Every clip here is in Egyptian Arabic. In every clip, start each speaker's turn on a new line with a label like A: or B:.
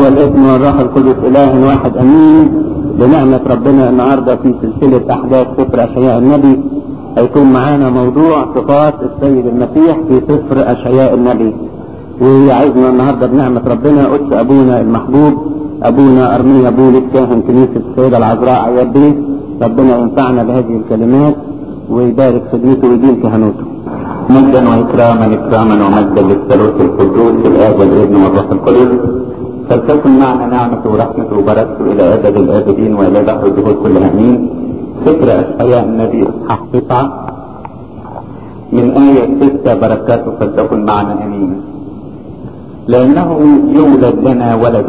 A: والابن والروح القدس اله واحد امين بنعمة ربنا النهاردة في سلسلة احداث سفر اشعياء النبي هيكون معانا موضوع صفات السيد المسيح في سفر اشعياء النبي وعايزنا النهاردة بنعمة ربنا قدس ابونا المحبوب ابونا ارميا بولس كاهن كنيسة السيدة العذراء عياد بيه ربنا ينفعنا بهذه الكلمات ويبارك خدمته ويدين كهنوته
B: مجدا واكراما اكراما ومجدا للثالوث القدوس الاب والابن والروح القدس فلتكن معنا نعمته ورحمته وبركته الى ابد الابدين والى دهر الدهور كلها امين سفر اشعياء النبي اصحاح تسعه من آية ستة بركاته فلتكن معنا امين لانه يولد لنا ولد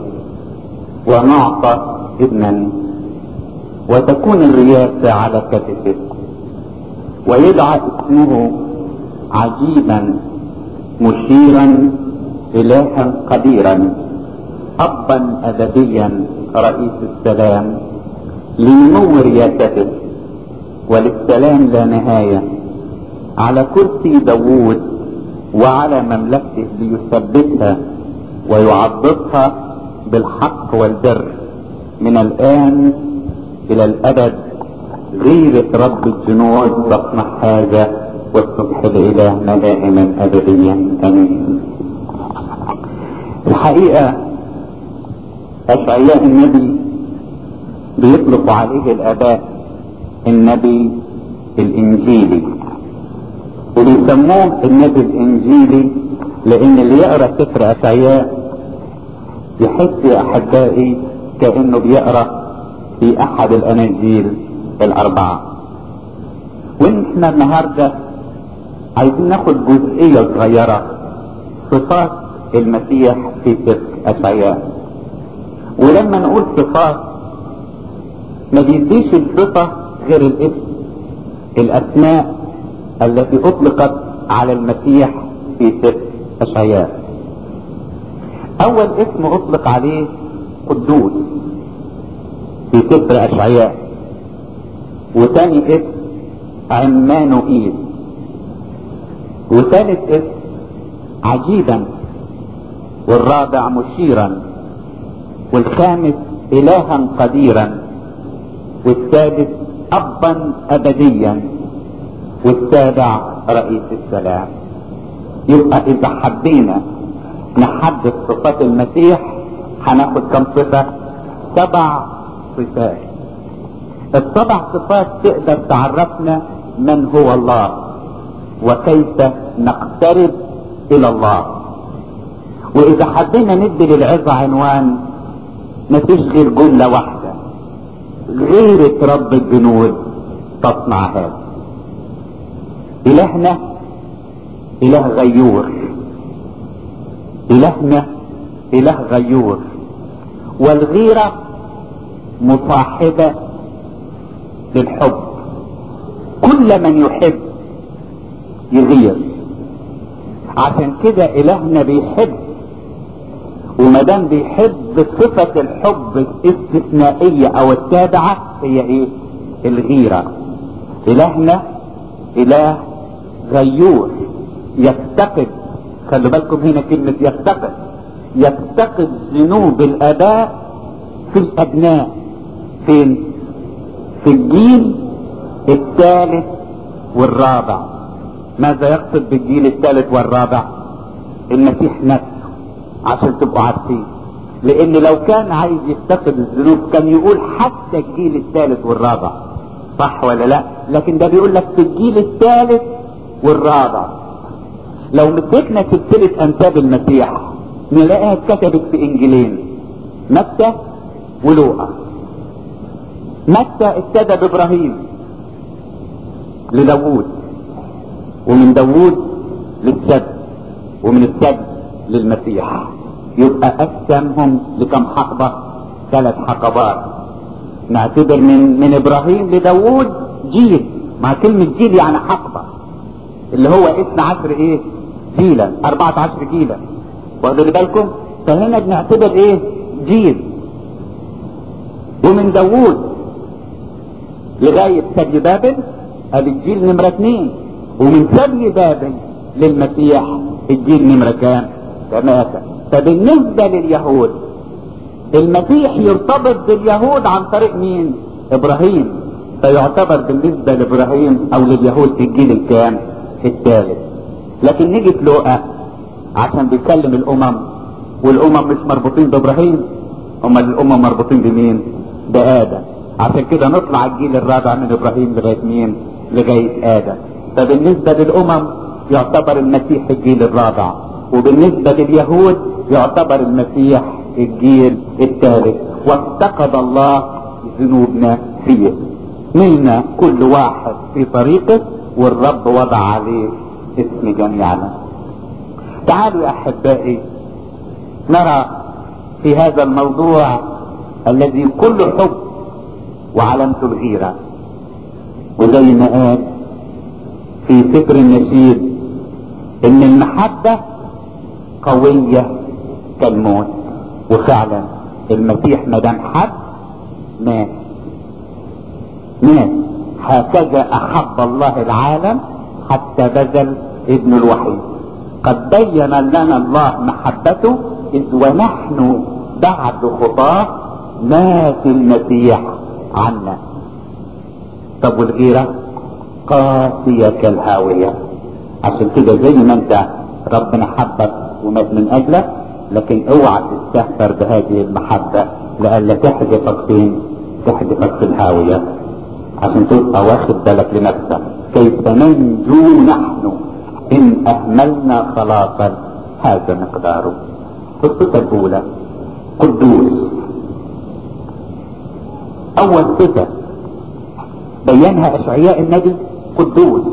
B: ونعطى ابنا وتكون الرياسة على كتفه ويدعى اسمه عجيبا مشيرا الها قديرا ابا ابديا رئيس السلام لنمو رياسته وللسلام لا نهاية على كرسي داوود وعلى مملكته ليثبتها ويعضدها بالحق والبر من الان الى الابد غيرة رب الجنود تصنع هذا والصبح لإلهنا دائما أبديا أمين الحقيقة أشعياء النبي بيطلق عليه الآباء النبي الإنجيلي وبيسموه النبي الإنجيلي لأن اللي يقرأ سفر أشعياء يحس يا أحبائي كأنه بيقرأ في أحد الأناجيل الأربعة وإحنا النهاردة عايزين ناخد جزئية صغيرة صفات المسيح في سفر أشعياء ولما نقول صفات ما بيديش الصفة غير الاسم الأسماء التي أطلقت على المسيح في سفر أشعياء أول اسم أطلق عليه قدوس في سفر أشعياء وتاني اسم عمانوئيل وثالث اسم عجيبا والرابع مشيرا والخامس الها قديرا والسادس ابا ابديا والسابع رئيس السلام يبقى اذا حبينا نحدد صفات المسيح هناخد كم صفة سبع صفات السبع صفات تقدر تعرفنا من هو الله وكيف نقترب الى الله واذا حبينا ندي للعظة عنوان مفيش غير جملة واحدة غيرة رب الجنود تصنع هذا الهنا اله غيور الهنا اله غيور والغيرة مصاحبة للحب كل من يحب يغير عشان كده الهنا بيحب وما دام بيحب صفة الحب الاستثنائية او التابعة هي ايه الغيرة الهنا اله غيور يفتقد خلوا بالكم هنا كلمة يفتقد يفتقد ذنوب الاباء في الابناء فين في الجيل الثالث والرابع ماذا يقصد بالجيل الثالث والرابع المسيح نفسه عشان تبقوا عارفين لان لو كان عايز يفتقد الذنوب كان يقول حتى الجيل الثالث والرابع صح ولا لا لكن ده بيقول لك في الجيل الثالث والرابع لو مسكنا سلسلة انساب المسيح نلاقيها اتكتبت في انجيلين متى ولوقا متى ابتدى بابراهيم لداوود ومن داوود للسبت ومن السبت للمسيح يبقى قسمهم لكم حقبة ثلاث حقبات نعتبر من من ابراهيم لداوود جيل مع كلمة جيل يعني حقبة اللي هو اثنى عشر ايه جيلا اربعة عشر جيلا واخدوا بالكم فهنا بنعتبر ايه جيل ومن داوود لغاية سبي بابل ادي الجيل نمرة اثنين ومن سبي بابل للمسيح الجيل نمرة كام ثلاثة فبالنسبة لليهود المسيح يرتبط باليهود عن طريق مين ابراهيم فيعتبر بالنسبة لابراهيم او لليهود في الجيل الكام الثالث لكن نيجي في لوقا عشان بيكلم الامم والامم مش مربوطين بابراهيم هم الامم مربوطين بمين بادم عشان كده نطلع الجيل الرابع من ابراهيم لغايه مين لغايه ادم فبالنسبه للامم يعتبر المسيح الجيل الرابع وبالنسبه لليهود يعتبر المسيح الجيل الثالث وافتقد الله ذنوبنا فيه ملنا كل واحد في طريقه والرب وضع عليه اسم جميعنا تعالوا يا احبائي نرى في هذا الموضوع الذي كله حب وعلامة الغيرة وزي ما قال في فكر النشيد ان المحبة قوية كالموت وفعلا المسيح ما دام حب مات مات هكذا احب الله العالم حتى بذل ابن الوحيد قد بين لنا الله محبته اذ ونحن بعد خطاه مات المسيح عنا طب والغيره قاسيه كالهاويه عشان كده زي ما انت ربنا حبك ومات من اجلك لكن اوعى تستهتر بهذه المحبه لئلا تحدفك فين تحدفك في الهاويه عشان تبقى واخد بالك لنفسك كيف ننجو نحن ان اهملنا خلاصا هذا مقداره الصفه الاولى قدوس اول صفه بينها اشعياء النبي قدوس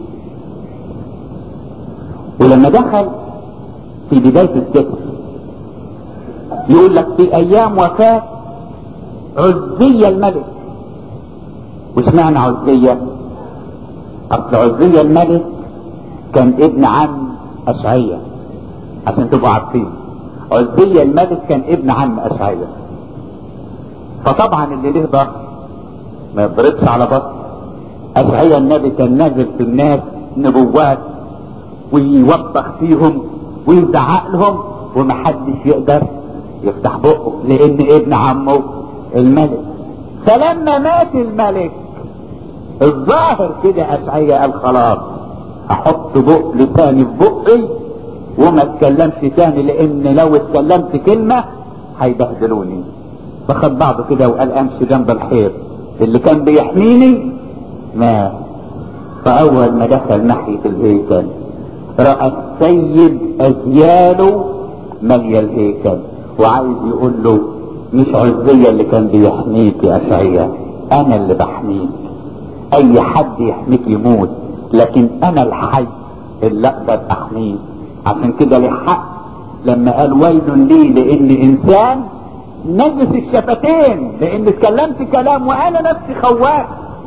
B: ولما دخل في بدايه السفر يقول لك في ايام وفاه عزية الملك وش معنى عزية اصل عزية الملك كان ابن عم اشعية عشان تبقوا عارفين عزية الملك كان ابن عم اشعية فطبعا اللي له ظهر ما يضربش على بطن اشعية النبي كان نازل في الناس نبوات ويوبخ فيهم ويزعق لهم ومحدش يقدر يفتح بقه لان ابن عمه الملك فلما مات الملك الظاهر كده اشعية قال خلاص احط بق لساني في بقي وما اتكلمش تاني لان لو اتكلمت كلمة هيبهدلوني فخد بعضه كده وقال امشي جنب الحيط اللي كان بيحميني مات فاول ما دخل ناحية الهيكل رأى السيد اجياله مالية الهيكل وعايز يقول له مش عزية اللي كان بيحميك يا اشعية انا اللي بحميك اي حد يحميك يموت لكن انا الحي اللي اقدر احميه عشان كده لحق لما قال ويل لي لاني انسان نجس الشفتين لان اتكلمت كلام وانا نفسي خوان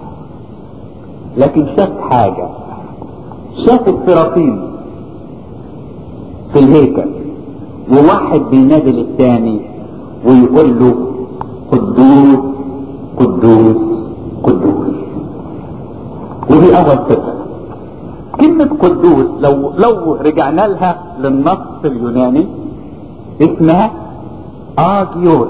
B: لكن شاف حاجة شاف السراطين في الهيكل وواحد بينادي للتاني ويقول له قدوس قدوس قدوس ودي اول صفه كلمة قدوس لو لو رجعنا لها للنص اليوناني اسمها اجيوس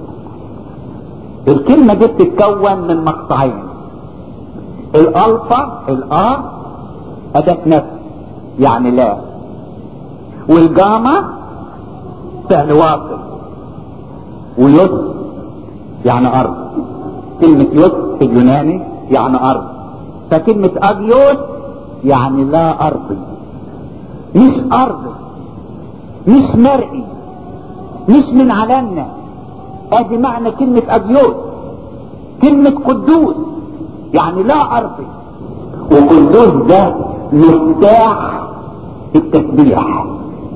B: الكلمة دي بتتكون من مقطعين الالفا الار اداة نفس يعني لا والجاما فعل واصل ويس يعني ارض كلمة يس في اليوناني يعني ارض فكلمة اجيوس يعني لا ارضي مش ارضي مش مرئي مش من علنا ادي معنى كلمة اجيوس كلمة قدوس يعني لا ارضي وقدوس ده مفتاح التسبيح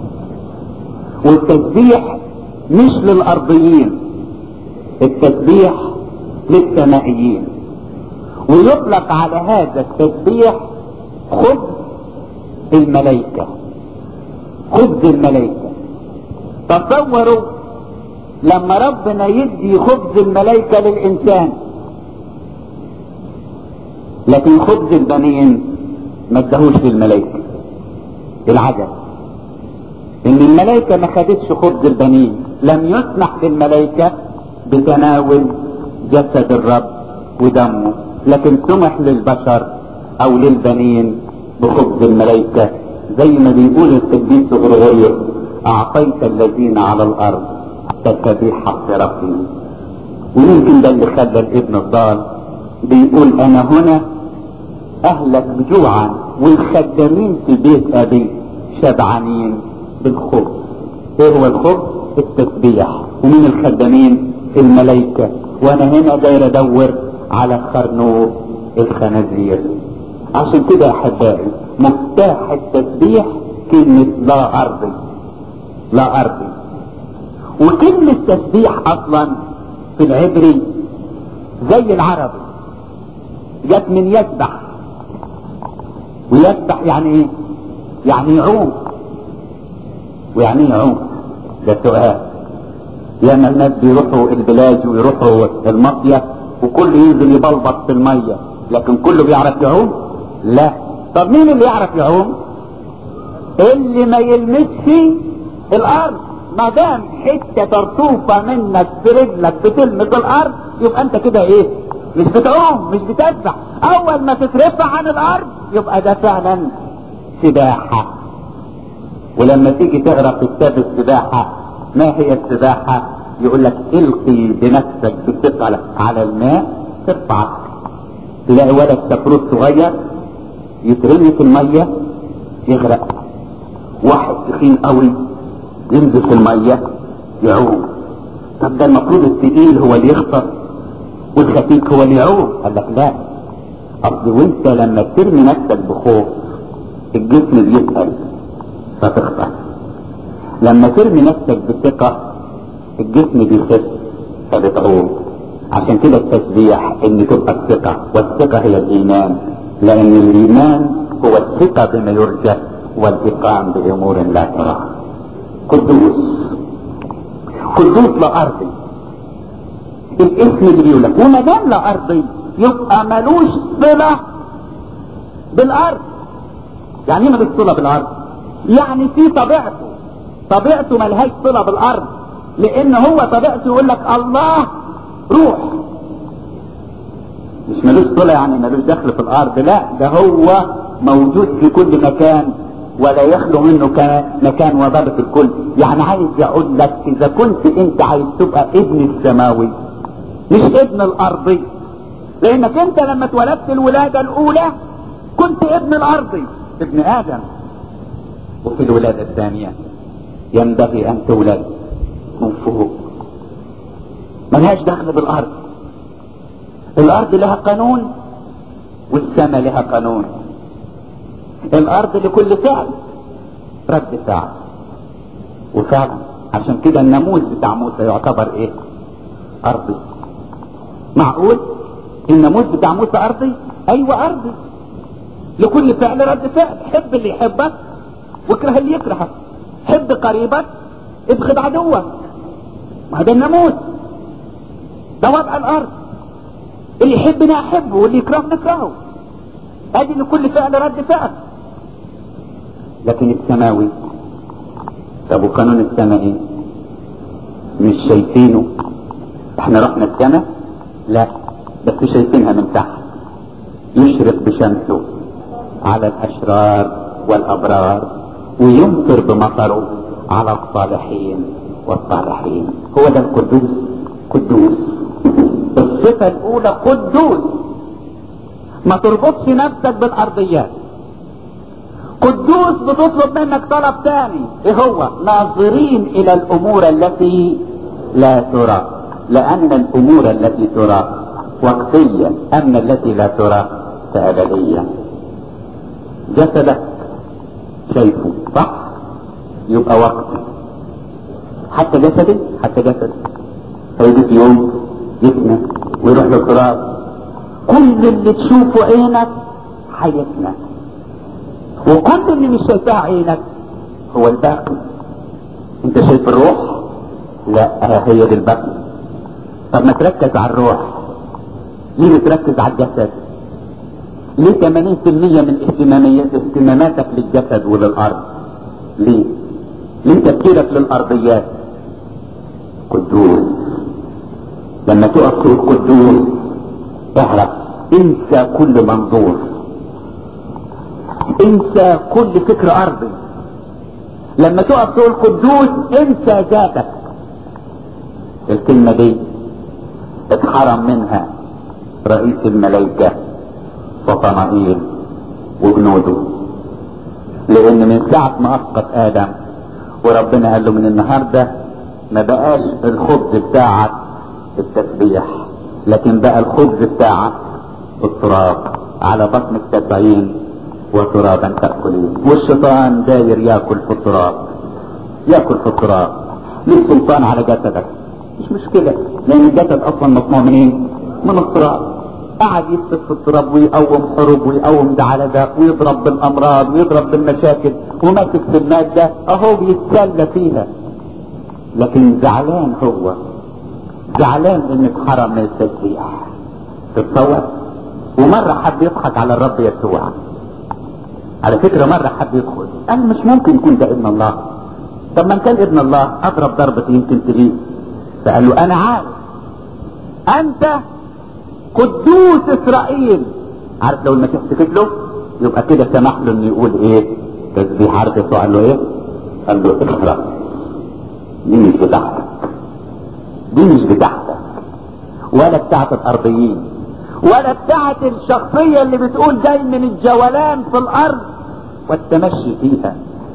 B: والتسبيح مش للارضيين التسبيح للسمائيين ويطلق على هذا التسبيح خبز الملائكة خبز الملائكة تصوروا لما ربنا يدي خبز الملائكة للإنسان لكن خبز البنين ما ادهوش للملائكة العجب ان الملائكة ما خدتش خبز البنين لم يسمح للملائكة بتناول جسد الرب ودمه لكن سمح للبشر او للبنين بخبز الملائكة زي ما بيقول القديس غرغوريوس اعطيت الذين على الارض تسبيح ربي ويمكن ده اللي خلى الابن الضال بيقول انا هنا اهلك جوعا والخدامين في بيت ابي شبعانين بالخبز ايه هو الخبز التسبيح ومين الخدامين الملائكة وانا هنا داير ادور على خرنوق الخنازير عشان كده يا احبائي مفتاح التسبيح كلمة لا ارضي لا ارضي وكلمة تسبيح اصلا في العبري زي العربي جت من يسبح ويسبح يعني ايه يعني يعوم ويعني ايه يعوم ده سؤال ياما الناس بيروحوا البلاج ويروحوا المصيف وكل ينزل يبلبط في الميه لكن كله بيعرف يعوم لا طب مين اللي يعرف يعوم اللي ما يلمسش الارض ما دام حته طرطوفه منك في رجلك بتلمس الارض يبقى انت كده ايه مش بتعوم مش بتسبح اول ما تترفع عن الارض يبقى ده فعلا سباحه ولما تيجي تقرا في كتاب السباحه ما هي السباحه يقول لك القي بنفسك بثقل على الماء ترفعك تلاقي ولد سفروت صغير يترمي في الميه يغرق واحد تخين قوي ينزل في الميه يعوم طب ده المفروض الثقيل هو اللي يخطر والخفيف هو اللي يعوم قال لك لا اصل وانت لما ترمي نفسك بخوف الجسم بيتقل فتخطر لما ترمي نفسك بثقة الجسم بيخف فبتعوم عشان كده التسبيح ان تبقى الثقة والثقة هي الايمان لان الايمان هو الثقة بما يرجى والاقام بامور لا ترى قدوس قدوس لا ارضي الاسم اللي بيقول لك وما دام لا ارضي يبقى ملوش صلة بالارض يعني ايه ملوش صلة بالارض يعني في طبيعته طبيعته ملهاش صلة بالارض لان هو طبيعته يقول لك الله روح مش ملوش صلة يعني ملوش دخل في الارض لا ده هو موجود في كل مكان ولا يخلو منه مكان وباب في الكل يعني عايز يقول لك اذا كنت انت عايز تبقى ابن السماوي مش ابن الارضي لانك انت لما اتولدت الولادة الاولى كنت ابن الارضي ابن ادم وفي الولادة الثانية ينبغي ان تولد من فوق ملهاش دخل بالارض الارض لها قانون والسماء لها قانون الارض لكل فعل رد فعل وفعلا عشان كده الناموس بتاع موسى يعتبر ايه ارضي معقول الناموس بتاع موسى ارضي ايوه ارضي لكل فعل رد فعل حب اللي يحبك واكره اللي يكرهك حب قريبك ابغض عدوك ما ده الناموس ده وضع الارض اللي يحبني احبه واللي يكرهني اكرهه ادي لكل فعل رد فعل لكن السماوي طب وقانون السماء ايه مش شايفينه احنا رحنا السماء لا بس شايفينها من تحت يشرق بشمسه على الاشرار والابرار ويمطر بمطره على الصالحين والصالحين هو ده القدوس قدوس الصفة الاولى قدوس ما تربطش نفسك بالارضيات قدوس بتطلب منك طلب تاني ايه هو ناظرين الى الامور التي لا ترى لان الامور التي ترى وقتية اما التي لا ترى فابدية جسدك شايفه صح يبقى وقتي حتى جسدي حتى جسدي هيجي يوم يفنى ويروح للتراب كل اللي تشوفه عينك هيفنى وكل اللي مش شايفاه عينك هو الباقي انت شايف الروح لا هي دي الباقي طب ما تركز على الروح ليه بتركز على الجسد ليه 80% من اهتماميات اهتماماتك للجسد وللارض ليه ليه تفكيرك للارضيات قدوس لما تقف تقول قدوس اعرف انسى كل منظور انسى كل فكر ارضي لما تقف تقول قدوس انسى ذاتك الكلمة دي اتحرم منها رئيس الملائكة وطنائيل وجنوده لان من ساعة ما اسقط ادم وربنا قال له من النهاردة ما بقاش الخبز بتاعك التسبيح لكن بقى الخبز بتاعك التراب على بطنك تسعين وترابا تأكلين والشيطان داير ياكل في التراب ياكل في التراب ليه سلطان على جسدك مش مشكلة لان الجسد اصلا مصنوع من ايه من التراب قعد يفسد في التراب ويقوم حروب ويقوم ده على ده ويضرب بالامراض ويضرب بالمشاكل وماسك في المادة اهو بيتسلى فيها لكن زعلان هو زعلان ان اتحرم من التسبيح تتصور ومرة حد يضحك على الرب يسوع على فكرة مرة حد يدخل قال مش ممكن يكون ده ابن الله طب ما كان ابن الله اضرب ضربة يمكن تليق فقال له انا عارف انت قدوس اسرائيل عارف لو المسيح سكت له يبقى كده سمح له انه يقول ايه تسبيح عارف يسوع قال له ايه قال له اخرج دي مش بتاعتك دي مش بتاعتك ولا بتاعت الارضيين ولا بتاعت الشخصية اللي بتقول جاي من الجولان في الارض والتمشي فيها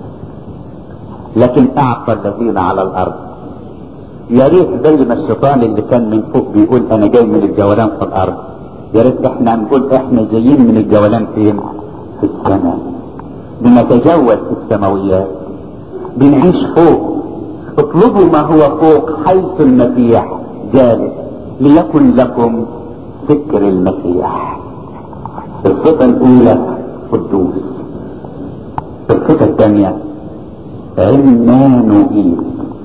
B: لكن اعطى الذين على الارض يا ريت زي ما الشيطان اللي كان من فوق بيقول انا جاي من الجولان في الارض يا ريت احنا نقول احنا جايين من الجولان فين في السماء بنتجول في السماويات بنعيش فوق اطلبوا ما هو فوق حيث المسيح جالس ليكن لكم فكر المسيح الصفة الأولى قدوس الصفة الثانية عمانوئيل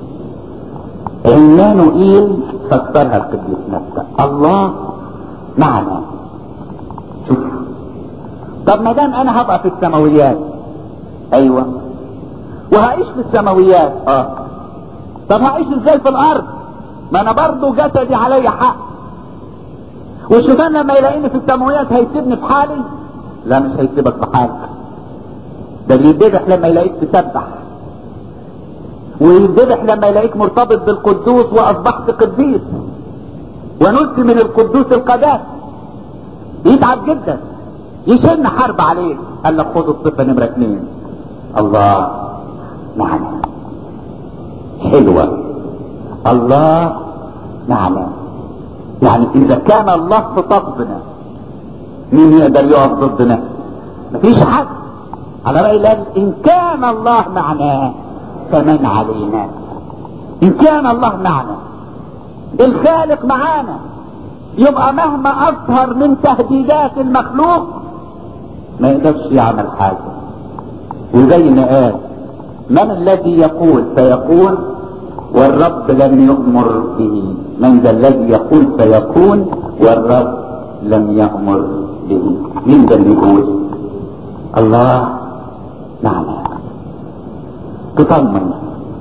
B: عمانوئيل فسرها القديس نفسه الله معنا شوف طب ما دام انا هبقى في السماويات ايوه وهعيش في السماويات اه طب هعيش ازاي في الارض ما انا برضو جسدي علي حق والشيطان لما يلاقيني في السماويات هيسيبني في حالي لا مش هيسيبك في حالك ده بيتذبح لما يلاقيك تسبح ويتذبح لما يلاقيك مرتبط بالقدوس واصبحت قديس ونلت من القدوس القداس يتعب جدا يشن حرب عليك قال لك خد الصفه نمره اثنين الله معنا حلوه الله معنا يعني اذا كان الله في طبنا مين يقدر يقف ضدنا مفيش حد على رأي الله ان كان الله معنا فمن علينا ان كان الله معنا الخالق معانا يبقى مهما اظهر من تهديدات المخلوق ما يقدرش يعمل حاجة وزي ما قال من الذي يقول فيكون والرب لم يؤمر به من ذا الذي يقول فيكون والرب لم يأمر به مين ده اللي يقول الله معنا تطمن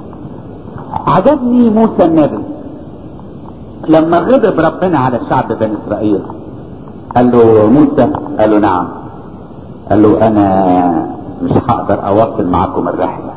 B: عجبني موسى النبي لما غضب ربنا على شعب بني اسرائيل قال له موسى قال له نعم قال له انا مش هقدر اواصل معاكم الرحله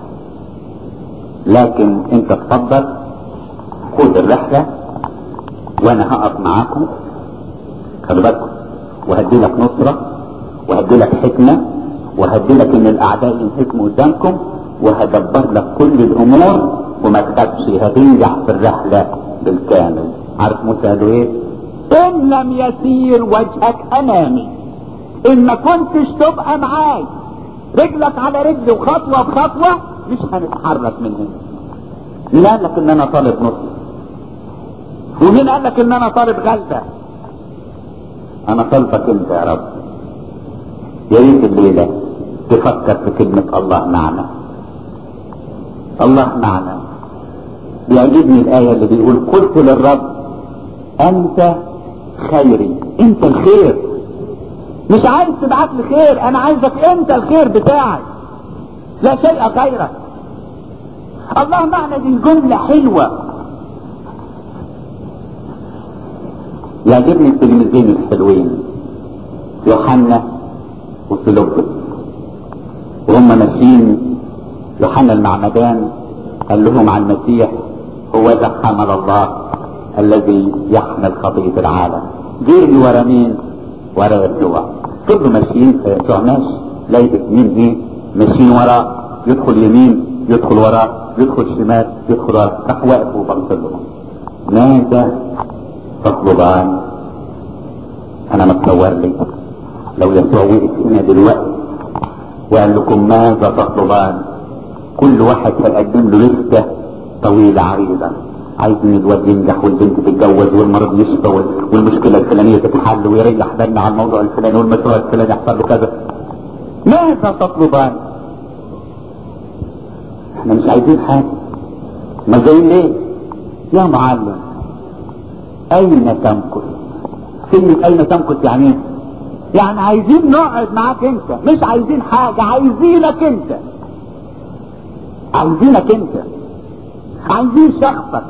B: لكن انت تفضل خد الرحله وانا هقف معاكم خلي بالكم وهدي لك نصره وهدي لك حكمه وهدي لك ان الاعداء ينهزموا قدامكم وهدبر لك كل الامور وما تخافش هتنجح في الرحله بالكامل عارف موسى قال له ايه ان لم يسير وجهك امامي ان ما كنتش تبقى معاي رجلك على رجلي وخطوه بخطوه مش هنتحرك من هنا مين قال لك ان انا طالب نصر ومين قال لك ان انا طالب غلبه انا طالبك انت يا رب يا ريت الليله تفكر في كلمه الله معنا الله معنا بيعجبني الآية اللي بيقول قلت للرب أنت خيري أنت الخير مش عايز تبعت لي خير أنا عايزك أنت الخير بتاعي لا شيء غيرك الله معنا دي جملة حلوة يعجبني التلميذين الحلوين يوحنا وفيلبس وهم ماشيين يوحنا المعمدان قال لهم عن المسيح هو ذا حمل الله الذي يحمل خطية العالم جري ورا مين؟ ورا يسوع كله ماشيين يسوع ماشي لاقي مين ايه؟ ماشيين وراه يدخل يمين يدخل وراه يدخل شمال يدخل وراه راح واقف وبص لهم ماذا تطلبان؟ انا متصور لي لو يسوع وقف هنا دلوقتي وقال لكم ماذا تطلبان؟ كل واحد هيقدم له لسته طويله عريضه عايزين الواد ينجح والبنت تتجوز والمرض يشفى والمشكله الفلانيه تتحل ويريح بالنا على الموضوع الفلاني والمشروع الفلاني يحصل له كذا ماذا تطلبان؟ احنا مش عايزين حاجه ما جايين ليه؟ يا معلم اين تمكث؟ كلمة اين تمكث يعني ايه؟ يعني عايزين نقعد معاك انت مش عايزين حاجة عايزينك انت عايزينك انت عايزين شخصك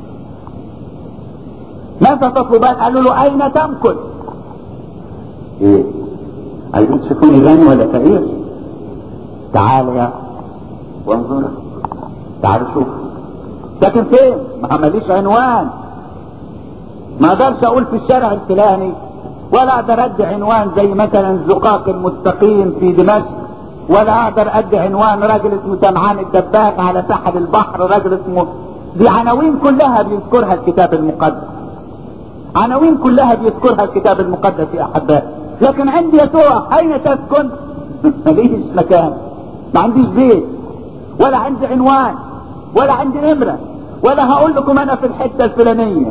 B: ماذا تطلبان قالوا له اين تمكث ايه عايزين تشوفوني غني ولا فقير تعال يا وانظر تعال شوف ساكن فين ما ماليش عنوان ما اقدرش اقول في الشارع الفلاني ولا اقدر ادي عنوان زي مثلا الزقاق المستقيم في دمشق ولا اقدر ادي عنوان راجل اسمه سمعان الدباغ على ساحل البحر راجل اسمه دي عناوين كلها بيذكرها الكتاب المقدس عناوين كلها بيذكرها الكتاب المقدس يا احبائي لكن عندي يسوع اين تسكن ماليش مكان ما عنديش بيت ولا عندي عنوان ولا عندي نمرة ولا هقول لكم انا في الحتة الفلانية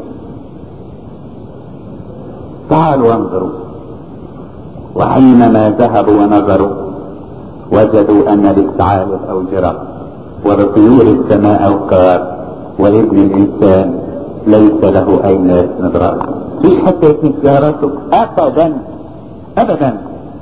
B: تعالوا وانظروا وحينما ذهبوا ونظروا وجدوا ان للثعالب اوجرة ولطيور السماء اوقات ولابن الانسان ليس له اين يسند راسه فيش حتى يسند فيها راسه ابدا ابدا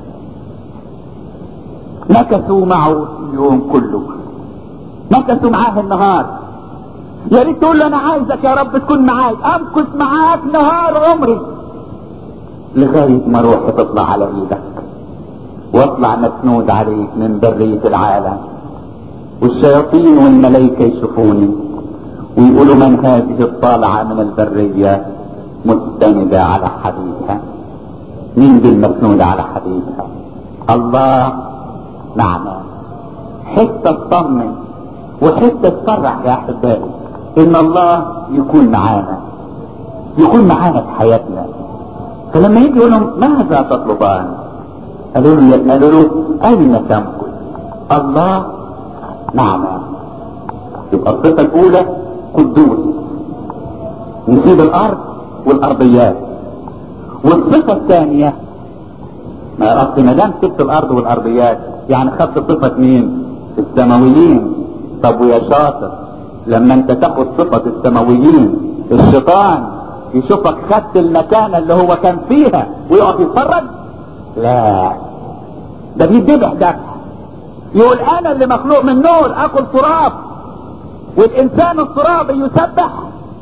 B: مكثوا معه اليوم كله مكثوا معاه النهار يا ريت تقول له انا عايزك يا رب تكون معاي امكث معاك نهار عمري لغايه ما روحي تطلع على ايدك واطلع مسنود عليك من بريه العالم والشياطين والملائكه يشوفوني ويقولوا من هذه الطالعه من البريه مستندة على حديثها مين دي المسنودة على حديثها الله معنا حتة تطمن وحتة تفرح يا احبائي ان الله يكون معانا يكون معانا في حياتنا فلما يجي يقول لهم ماذا تطلبان قالوا له قالوا له اين تمكث الله معنا يبقى الصفة الاولى قدوس نسيب الارض والارضيات والصفة الثانية ما اصل ما دام سبت الارض والارضيات يعني خدت صفة مين؟ السماويين طب ويا شاطر لما انت تاخد صفة السماويين الشيطان يشوفك خدت المكانة اللي هو كان فيها ويقعد يتفرج لا ده بيدبح ده يقول انا اللي مخلوق من نور اكل تراب والانسان الترابي يسبح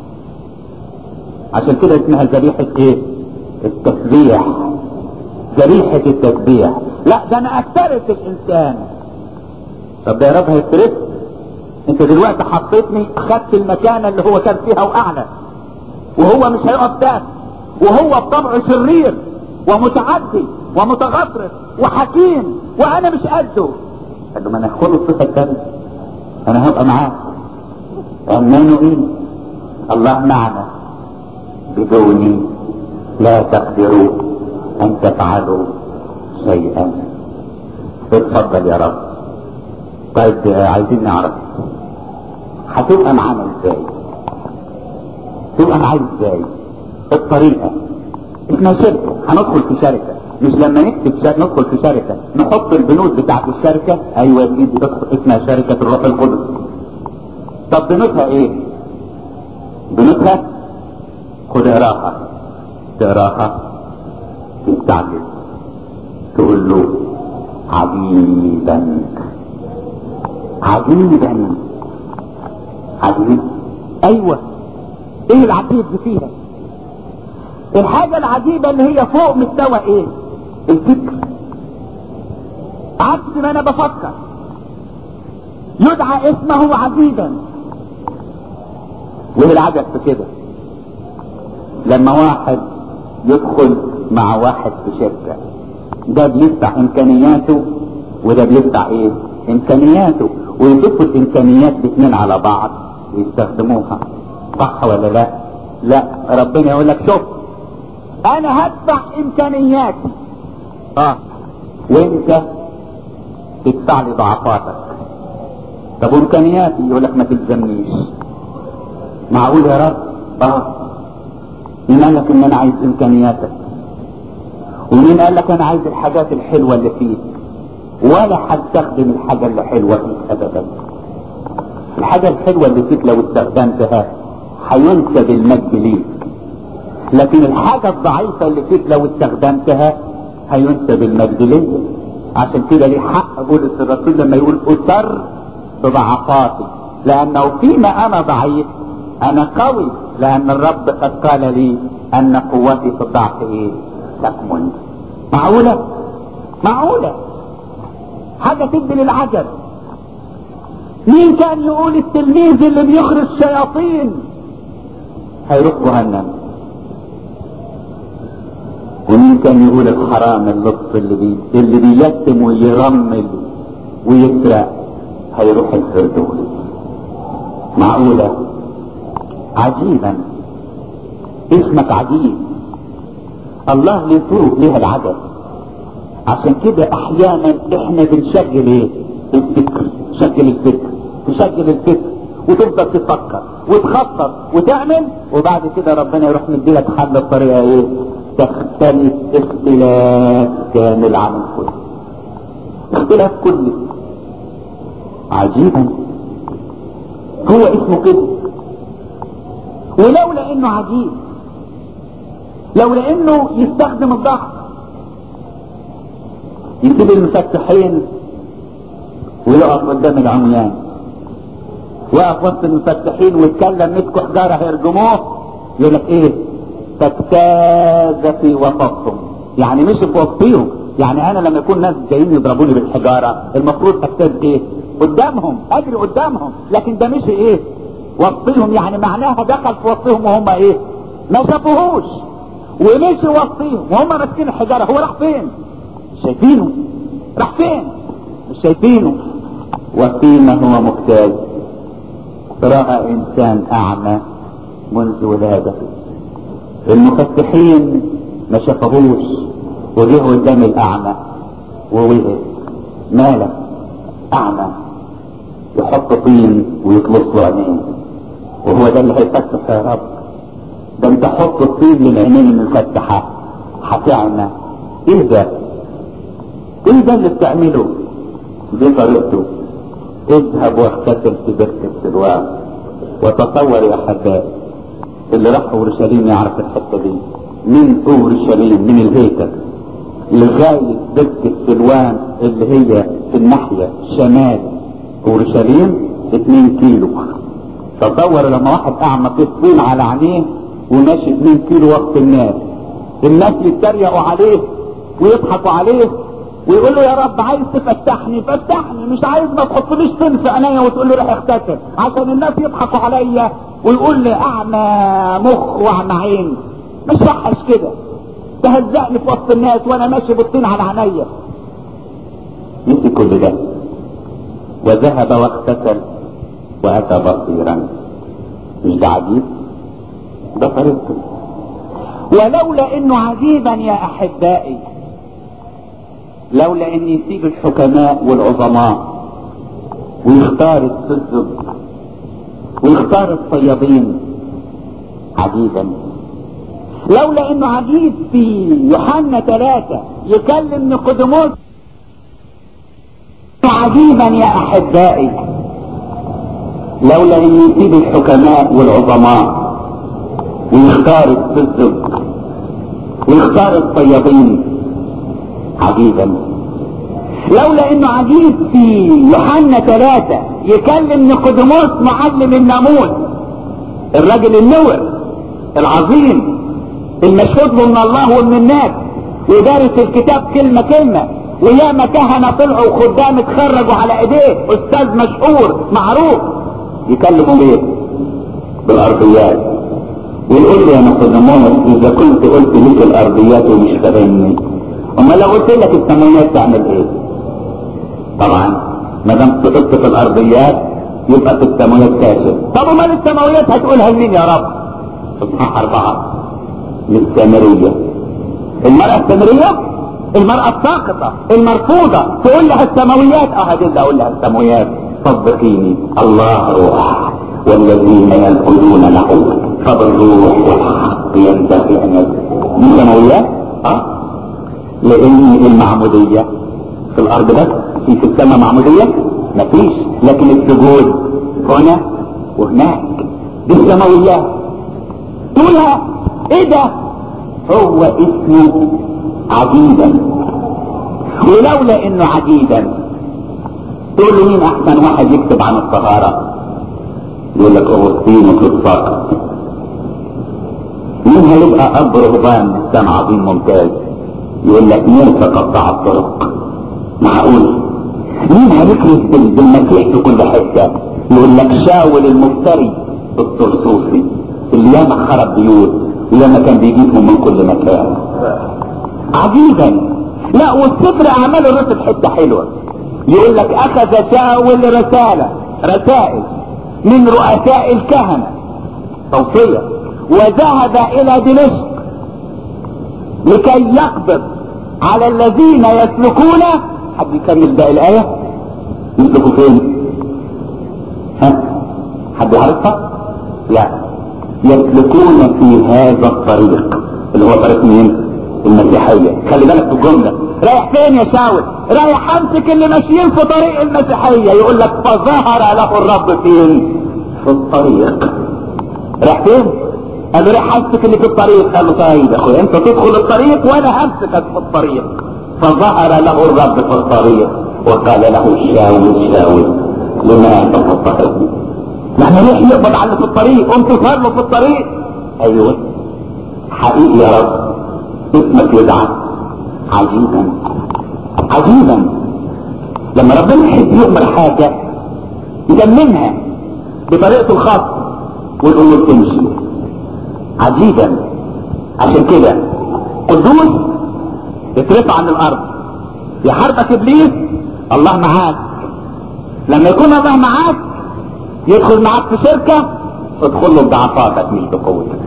B: عشان كده اسمها ذبيحة ايه التسبيح ذبيحة التسبيح لا ده انا افترس الانسان طب ده يا رب هيفترس انت دلوقتي حطيتني اخدت المكانة اللي هو كان فيها واعلى وهو مش هيقف تاني وهو بطبعه شرير ومتعدي ومتغطرس وحكيم وانا مش قده قال له ما انا خد الصفة الثانية انا هبقى معاك امنوا ايه الله معنا بدوني لا تقدروا ان تفعلوا شيئا اتفضل يا رب طيب عايزين نعرف هتبقى معانا ازاي تبقى معانا ازاي الطريقة احنا شركة هندخل في شركة مش لما نكتب شركة ندخل في شركة نحط البنود بتاعت الشركة ايوه دي بتدخل اسمها شركة الروح القدس طب بنودها ايه بنودها خد اقراها تقراها تستعجب تقول له عجيبا عجيبا عجيب ايوه ايه العجيب اللي فيها الحاجة العجيبة اللي هي فوق مستوى ايه الفكر عكس ما انا بفكر يدعى اسمه عجيبا والعجب في كده لما واحد يدخل مع واحد في شركة ده بيفتح امكانياته وده بيفتح ايه امكانياته ويضيفوا الامكانيات الاثنين على بعض ويستخدموها صح ولا لا لا ربنا يقول لك شوف انا هدفع امكانياتي اه وانت تدفع لي ضعفاتك طب وامكانياتي يقول لك ما تلزمنيش معقول يا رب اه مين قال لك ان انا عايز امكانياتك ومين قال لك انا عايز الحاجات الحلوه اللي فيك ولا هستخدم الحاجه اللي حلوه فيك ابدا الحاجه الحلوه اللي فيك لو استخدمتها هينسب المجد ليك لكن الحاجه الضعيفه اللي فيك لو استخدمتها هينسب المجد ليك عشان كده ليه حق بولس الرسول لما يقول اضطر بضعفاتي لانه فيما انا ضعيف انا قوي لان الرب قد قال لي ان قوتي في الضعف ايه تكمن معقولة معقولة حاجة تدي للعجب مين كان يقول التلميذ اللي بيخرج شياطين هيروح جهنم ومين كان يقول الحرام اللطف اللي بي اللي بيلتم ويرمل ويسرق هيروح الفردوس معقولة عجيبا اسمك عجيب الله له طرق لها العجب عشان كده احيانا احنا بنشغل ايه الفكر شغل الفكر تشغل الفكر وتفضل تفكر وتخطط وتعمل وبعد كده ربنا يروح مديلك حل بطريقه ايه تختلف اختلاف كامل عن الكل اختلاف كلي عجيبا هو اسمه كده ولولا انه عجيب لولا انه يستخدم الضغط يسيب المفتحين ويقف قدام العميان وقف وسط المفتحين ويتكلم مسكوا حجاره هيرجموه يقول لك ايه تجتاز في وسطهم يعني مش في وسطهم يعني انا لما يكون ناس جايين يضربوني بالحجاره المفروض اجتاز ايه قدامهم اجري قدامهم لكن ده مش ايه وسطهم يعني معناها دخل في وسطهم وهم ايه ما شافوهوش ومشي وسطيهم وهم ماسكين الحجاره هو راح فين مش شايفينه راح فين مش شايفينه وفيما هو مجتاز راى انسان اعمى منذ ولادته المفتحين ما شافوهوش وجه قدام الاعمى ووقف مالك اعمى يحط طين ويطلص له عينيه وهو ده اللي هيفتح يا رب ده انت حط الطين للعينين المفتحه هتعمى ايه ده ايه ده اللي بتعمله دي طريقته اذهب واغتسل في بركة سلوان وتصور يا حباب اللي راح اورشليم يعرف الحته دي من اورشليم من الهيكل لغايه بركة سلوان اللي هي في الناحيه شمال اورشليم 2 كيلو تصور لما واحد اعمى في الطين على عينيه وماشي 2 كيلو وسط الناس الناس يتريقوا عليه ويضحكوا عليه ويقول له يا رب عايز تفتحني فتحني مش عايز ما تحطليش طين في عينيا وتقول له روح اغتسل عشان الناس يضحكوا عليا ويقول لي اعمى مخ واعمى عين مش وحش كده تهزقني في وسط الناس وانا ماشي بالطين على عينيا نسي كل ده وذهب واغتسل واتى بصيرا مش ده عجيب ده طريقته ولولا انه عجيبا يا احبائي لولا ان يسيب الحكماء والعظماء ويختار السذج ويختار الصيادين عجيبا لولا انه عجيب في يوحنا ثلاثة يكلم نيقوديموس عجيبا يا احبائي لولا ان يسيب الحكماء والعظماء ويختار السذج ويختار الصيادين عجيبا لولا انه عجيب في يوحنا ثلاثة يكلم نيقوديموس معلم الناموس الراجل النور العظيم المشهود له من الله ومن الناس ودارس الكتاب كلمة كلمة وياما كهنة طلعوا وخدام اتخرجوا على ايديه استاذ مشهور معروف يكلموا بايه بالارضيات ويقول لي يا نقدمونس اذا كنت قلت ليك الارضيات ومش فاهمني اما لو قلت لك السماويات تعمل ايه طبعا ما دام قلت في الارضيات يبقى في السماويات كاشف طب امال السماويات هتقولها لمين يا رب اصحاح اربعه للسامريه المراه السامريه المرأة الساقطة المرفوضة تقول لها السماويات اه هتبدا اقول لها السماويات صدقيني الله روح والذين يسجدون له فبالروح والحق ينبغي ان يسجدوا دي سماويات اه لان المعمودية في الارض بس في في السماء معمودية مفيش لكن السجود هنا وهناك دي السماويات تقولها ايه ده هو اسمه عجيبا ولولا انه عجيبا تقول له مين احسن واحد يكتب عن الطهارة يقول لك اغسطين وكريستاك مين هيبقى اب رهبان انسان عظيم ممتاز يقول لك موسى قطع الطرق معقول مين هيكرز بالمسيح في كل حته يقول لك شاول المفتري الطرسوسي اللي ياما خرب بيوت ولما كان بيجيبهم من كل مكان عجيبا لا والسفر اعمال الرسل حته حلوه يقول لك اخذ شاول رساله رسائل من رؤساء الكهنه توصيه وذهب الى دمشق لكي يقبض على الذين يسلكون حد يكمل باقي الايه يسلكوا فين ها حد يعرفها لا يسلكون في هذا الطريق اللي هو طريق مين المسيحية خلي بالك في الجملة رايح فين يا شاول رايح امسك اللي ماشيين في طريق المسيحية يقول لك فظهر له الرب فين في الطريق رايح فين قال له رايح امسك اللي في الطريق قال له طيب يا اخويا انت تدخل الطريق وانا همسكك في الطريق فظهر له الرب في الطريق وقال له شاول شاول لماذا تضطهدني يعني ليه يقبض على اللي في الطريق قمت تظهر له في الطريق ايوه حقيقي يا رب اسمك يدعى عجيبا عجيبا لما ربنا يحب يؤمر حاجة يجملها بطريقته الخاصة والامور تمشي عجيبا عشان كده قدوس اترفع عن الارض يحاربك ابليس الله معاك لما يكون الله معاك يدخل معاك في شركة ادخل له بضعفاتك مش بقوتك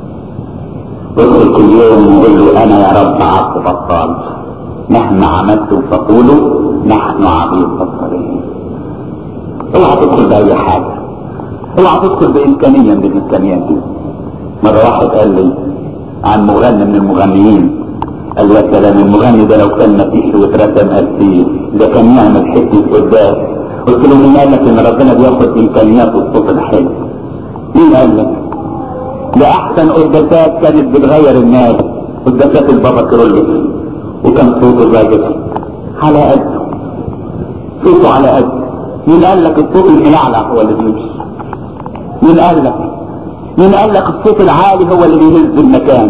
B: ادخل كل يوم وقول له انا يا رب عبد بطال مهما عملت فقولوا نحن عبيد بطالين اوعى تدخل باي حاجه اوعى تدخل بامكانيه من الامكانيات دي مره واحد قال لي عن مغني من المغنيين قال يا سلام المغني ده لو كان مسيحي واترسم قسيس ده كان يعمل حته قدام قلت له مين قال لك ان ربنا بياخد امكانيات الصوت الحلو مين قال لك ده احسن قداسات كانت بتغير الناس قداسات البابا كيرلس وكان صوت الراجل على قده صوته على قده مين قال لك الصوت الملعلع هو اللي بيمشي مين قال لك مين قال لك الصوت العالي هو اللي بيهز المكان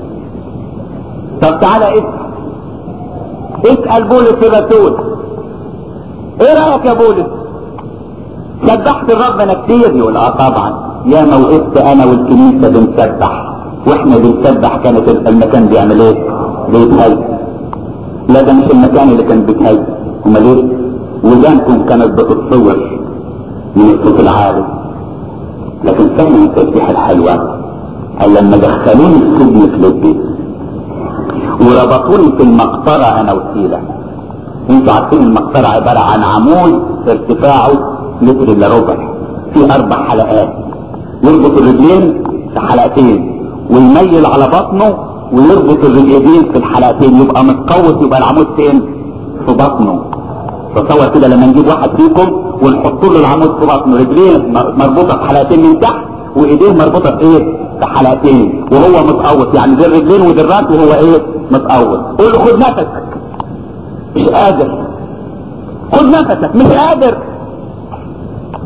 B: طب تعالى اسال اسال بولس الرسول ايه رايك يا بولس سبحت ربنا كتير يقول اه طبعا يا ما وقفت انا والكنيسه بنسبح واحنا بنسبح كانت المكان بيعمل ايه بيتهز لا ده مش المكان اللي كان بيتهز امال ايه ودانكم كانت بتتصور من الصوت العالي لكن فهم التسبيح الحلوة قال لما دخلوني السجن في لبي وربطوني في المقطرة انا وسيلة انتوا عارفين المقطرة عبارة عن عمود ارتفاعه متر الا ربع في اربع حلقات يربط الرجلين في حلقتين ويميل على بطنه ويربط الرجلين في الحلقتين يبقى متقوس يبقى العمود فين في بطنه تصور كده لما نجيب واحد فيكم ونحط له العمود في بطنه رجليه مربوطه في حلقتين من تحت وايديه مربوطه في ايه في حلقتين وهو متقوس يعني دي الرجلين ودي الراس وهو ايه متقوس قول له خد نفسك مش قادر خد نفسك مش قادر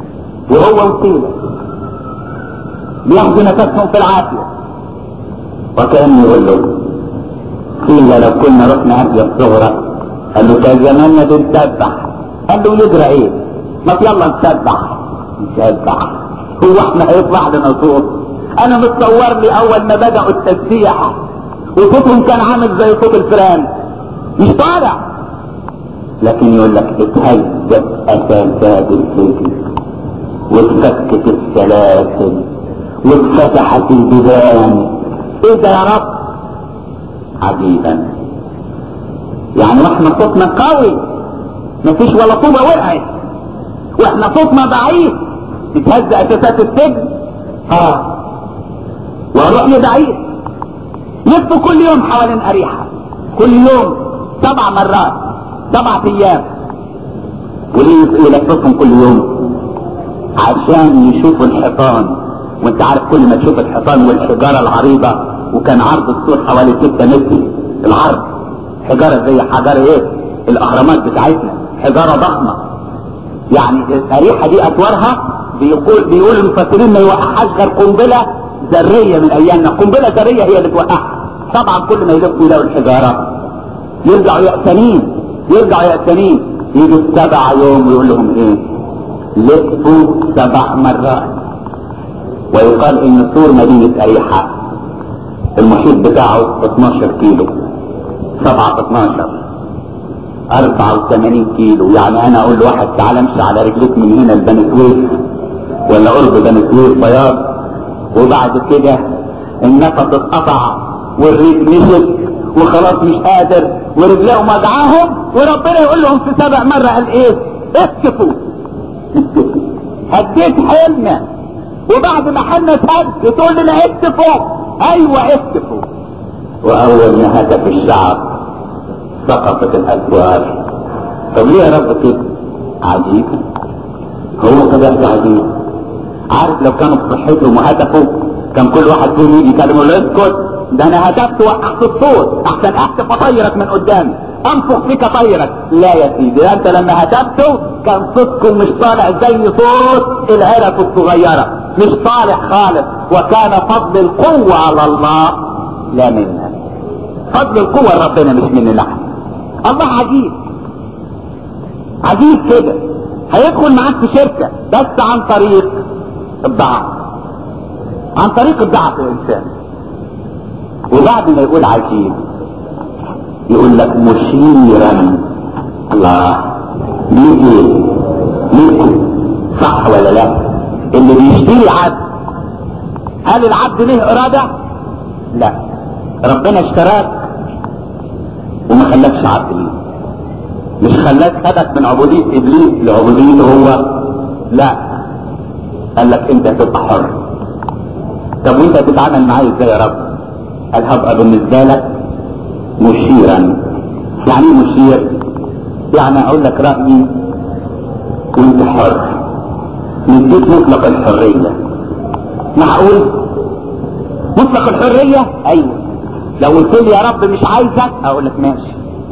B: وهو وسيله بياخدوا نفسهم في العافيه وكأنه يقول له قيل لو كنا رحنا قبل الصغرى قال له كان زماننا بنسبح قال له يجرى ايه؟ ما يلا نسبح نسبح هو احنا هيطلع لنا صوت انا متصور لي اول ما بدأوا التسبيح وصوتهم كان عامل زي صوت الفئران مش طالع لكن يقول لك اتهزت اساسات الفكر واتفكت السلاسل واتفتحت البيبان ايه ده يا رب عجيبا يعني واحنا صوتنا قوي مفيش ولا طوبة وقعت واحنا صوتنا ضعيف تتهز اساسات السجن اه والرؤية ضعيف يلفوا كل يوم حوالين اريحة كل يوم سبع مرات سبعة ايام وليه يلففهم كل يوم عشان يشوفوا الحيطان وانت عارف كل ما تشوف الحيطان والحجارة العريضة وكان عرض السور حوالي 6 متر العرض حجارة زي حجارة ايه الاهرامات بتاعتنا حجارة ضخمة يعني الاريحة دي اطوارها بيقول بيقول المفسرين ما يوقعهاش غير قنبلة ذرية من ايامنا قنبلة ذرية هي اللي توقعها طبعا كل ما يلفوا يلاقوا الحجارة يرجعوا يأسنين يرجعوا يأسنين يجوا سبع يوم ويقول لهم ايه لفوا سبع مرات ويقال ان سور مدينة اريحة المحيط بتاعه 12 كيلو 7 12 84 كيلو يعني انا اقول لواحد تعالى امشي على رجليك من هنا لبني سويف ولا قرب بني سويف بياض وبعد كده النفس اتقطع والريق نشف وخلاص مش قادر ورجليهم وجعاهم وربنا يقول لهم في سبع مرة قال ايه اسكفوا هديت حيلنا وبعد ما حنا تهد تقول لنا اسكفوا ايوه اسكفوا واول ما هدف الشعب سقطت الاسوار طب ليه يا رب كده عجيب هو كده عجيب عارف لو كانوا في صحتهم وهدفوا كان كل واحد فيهم يجي يكلمه يقول له اسكت ده انا هدفت وقعت الصوت احسن احتف اطيرك من قدامي انفخ فيك اطيرك لا يا سيدي ده انت لما هدفته كان صوتكم مش طالع زي صوت العرق الصغيره مش طالع خالص وكان فضل القوه على الله لا منا فضل القوه لربنا مش مننا احنا الله عجيب عجيب كده هيدخل معاك في شركه بس عن طريق الضعف عن طريق الضعف الانسان وبعد ما يقول عجيب يقول لك مشيرا الله ليه ليه صح ولا لا اللي بيشتري عبد هل العبد له ارادة لا ربنا اشتراك وما خلاكش عبد ليه مش خلاك خدك من عبودية ابليس لعبوديته هو لا قال لك انت تبقى حر طب وانت تتعامل معايا ازاي يا رب قال هبقى بالنسبة لك مشيرا يعني ايه مشير يعني اقول لك رأيي وانت حر نديك مطلق الحرية معقول مطلق الحرية ايوه لو قلت لي يا رب مش عايزك اقول لك ماشي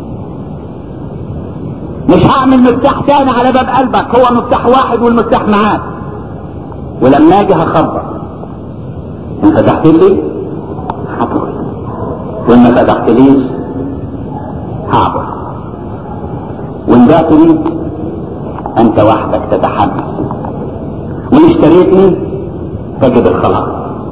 B: مش هعمل مفتاح تاني على باب قلبك هو مفتاح واحد والمفتاح معاك ولما اجي هخبط ان فتحت لي هدخل وان ما فتحتليش هعبر وان بعت لي انت وحدك تتحمل وان اشتريتني تجد الخلاص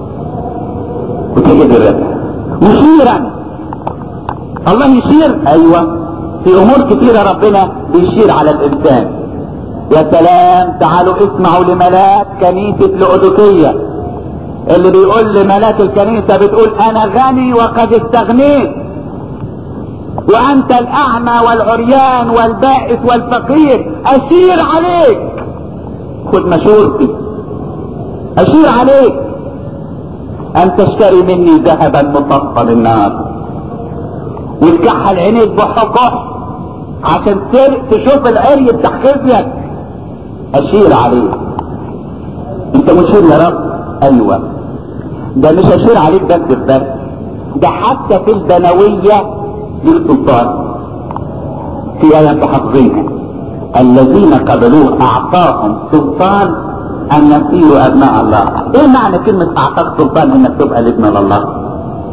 B: وتجد الربح مشيرا الله يشير ايوه في امور كثيره ربنا بيشير على الانسان يا سلام تعالوا اسمعوا لملاك كنيسه لأودوكيه اللي بيقول لملاك الكنيسة بتقول انا غني وقد استغنيت وانت الاعمى والعريان والبائس والفقير اشير عليك خد مشورتي اشير عليك ان تشتري مني ذهبا مصفى بالنار وتكحل عينيك بحقح عشان تشوف العري بتاع خزيك اشير عليك انت مشير يا رب ايوه ده مش هشير عليك بس بس ده حتى في البنوية ليك سلطان في آية انتوا حافظينها الذين قبلوه اعطاهم سلطان ان يصيروا ابناء الله ايه معنى كلمة اعطاك سلطان انك تبقى الابن لله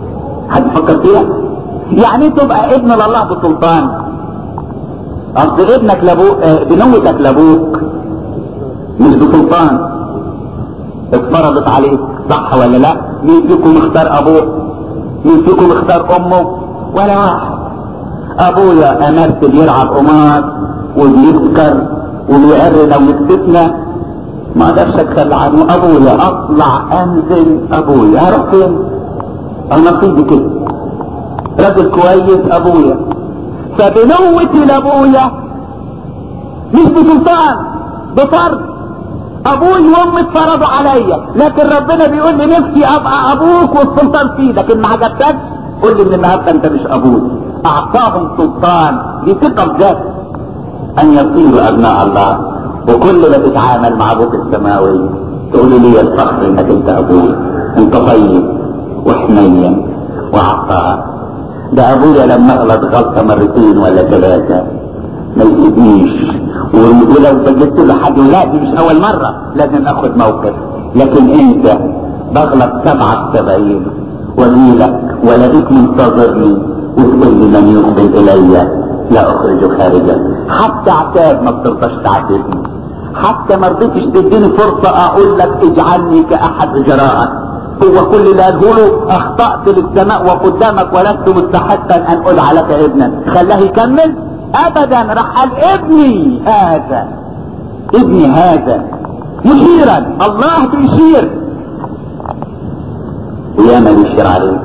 B: هتفكر فيها يعني تبقى ابن لله بسلطان اصل ابنك لابوك اه بنوتك لابوك مش بسلطان اتفرضت عليك صح ولا لا مين فيكم اختار ابوه مين فيكم اختار امه ولا واحد ابويا امثل يلعب قمار وبيسكر وبيعرنا ويكتفنا ما اقدرش اتخلى عنه ابويا اطلع انزل ابويا هروح فين نصيبي كده راجل كويس ابويا فبنوتي لابويا مش بسلطان بفرض ابوي وامي اتفرضوا عليا لكن ربنا بيقول لي نفسي ابقى ابوك والسلطان في ايدك ان ما عجبتكش قول لي من النهارده انت مش ابوي اعطاهم سلطان دي ثقه بذات ان يصيروا ابناء الله وكل ما تتعامل مع ابوك السماوي تقول لي الفخر انك انت ابوي انت طيب وحنين وعطاء ده ابويا لما اغلط غلطه مرتين ولا ثلاثه ما يسيبنيش ولو سجلت له حد لا دي مش اول مرة لازم اخد موقف لكن انت بغلط سبعة سبعين واجيلك ولاقيك منتظرني وتقول لي من يقبل الي لا اخرجه خارجا حتى عتاب ما بترضاش تعاتبني حتى ما رضيتش تديني فرصة اقول لك اجعلني كاحد اجراءك هو كل اللي قاله له اخطأت للسماء وقدامك ولست مستحقا ان ادعى لك ابنا خلاه يكمل ابدا راح قال ابني هذا ابني هذا مشيرا الله بيشير وياما بيشير عليك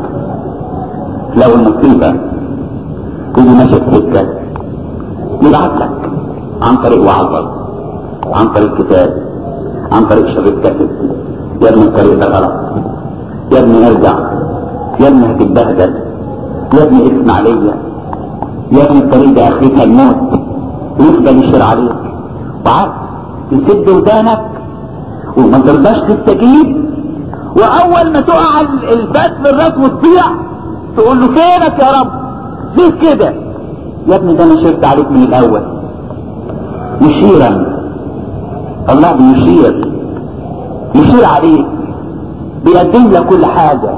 B: لو المصيبة تيجي ماشي في سكة يبعت لك عن طريق وعظك عن طريق كتاب عن طريق شريط كتب يا ابني الطريق ده غلط يا ابني ارجع يا ابني هتتبهدل يا ابني اسمع ليا يا ابني الطريق ده اخرتها الموت ويفضل يشير عليك وعارف تسد ودانك وما ترضاش تستجيب واول ما تقع الفاس في الراس وتضيع تقول له فينك يا رب ليه كده يا ابني ده انا شرت عليك من الاول مشيرا الله بيشير يشير عليك بيقدم لك كل حاجة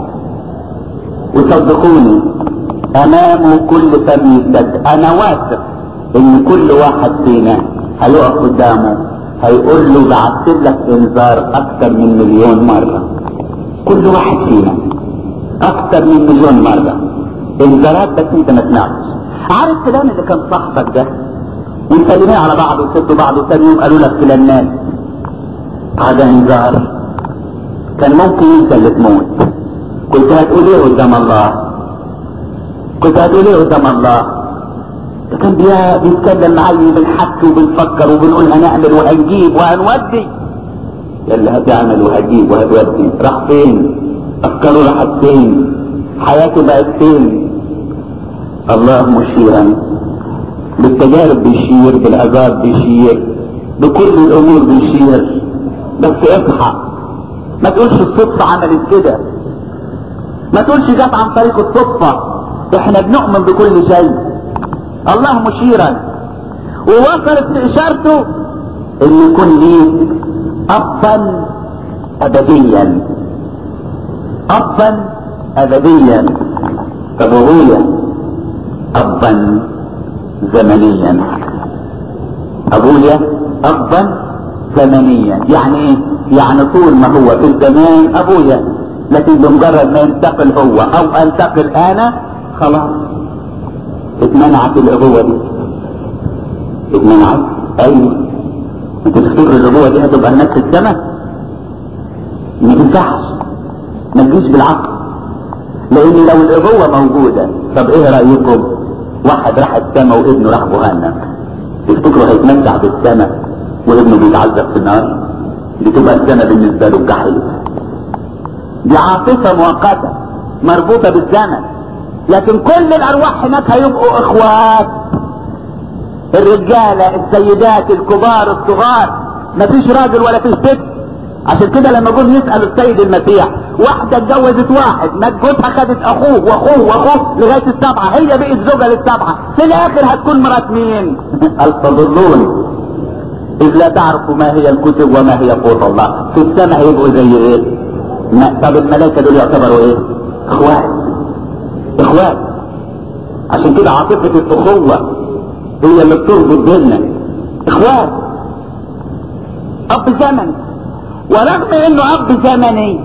B: وصدقوني امامه كل فم يسد انا واثق ان كل واحد فينا هيقف قدامه هيقول له بعت لك انذار اكتر من مليون مرة كل واحد فينا اكتر من مليون مرة انذارات بس انت ما سمعتش عارف فلان اللي كان صاحبك ده ومسلمين على بعض وسدوا بعض وثاني يوم قالوا لك فلان مات هذا انذار كان ممكن انت اللي تموت كنت هتقول ايه قدام الله كنت هتقول ايه قدام الله ده كان بيتكلم معايا وبنحكي وبنفكر وبنقول هنعمل وهنجيب وهنودي اللي هتعمل وهتجيب وهتودي راح فين افكاره راحت فين حياته بقت فين الله مشيرا بالتجارب بيشير بالعذاب بيشير بكل الامور بيشير بس اصحى ما تقولش الصدفة عملت كده ما تقولش جت عن طريق الصدفة احنا بنؤمن بكل شيء الله مشيرا ووصلت لاشارته ان يكون ليك ابا ابديا ابا ابديا طب ابويا ابا زمنيا ابويا ابا زمنيا يعني ايه يعني طول ما هو في الزمان ابويا لكن بمجرد ما ينتقل هو او انتقل انا خلاص اتمنعت الابوة دي اتمنعت ايوه انت تفتكر الابوة دي هتبقى الناس في السماء ما تنفعش ما تجيش بالعقل لان لو الابوة موجودة طب ايه رأيكم واحد راح السماء وابنه راح جهنم تفتكروا هيتمتع بالسماء وابنه بيتعذب في النار دي تبقى السنة بالنسبة له الجحيم دي عاطفة مؤقتة مربوطة بالزمن لكن كل الارواح هناك هيبقوا اخوات الرجالة السيدات الكبار الصغار مفيش راجل ولا فيش ست عشان كده لما جم يسأل السيد المسيح واحدة اتجوزت واحد ما جوزها خدت اخوه واخوه واخوه لغاية السبعة هي بقت زوجة للسبعة في الاخر هتكون مرات مين قال تضلون اذ لا تعرفوا ما هي الكتب وما هي قوت الله في السماء هيبقوا زي ايه ما طب الملائكة دول يعتبروا ايه اخوات اخوات عشان كده عاطفة الاخوة هي اللي بتربط بيننا اخوات اب زمن ورغم انه اب زمني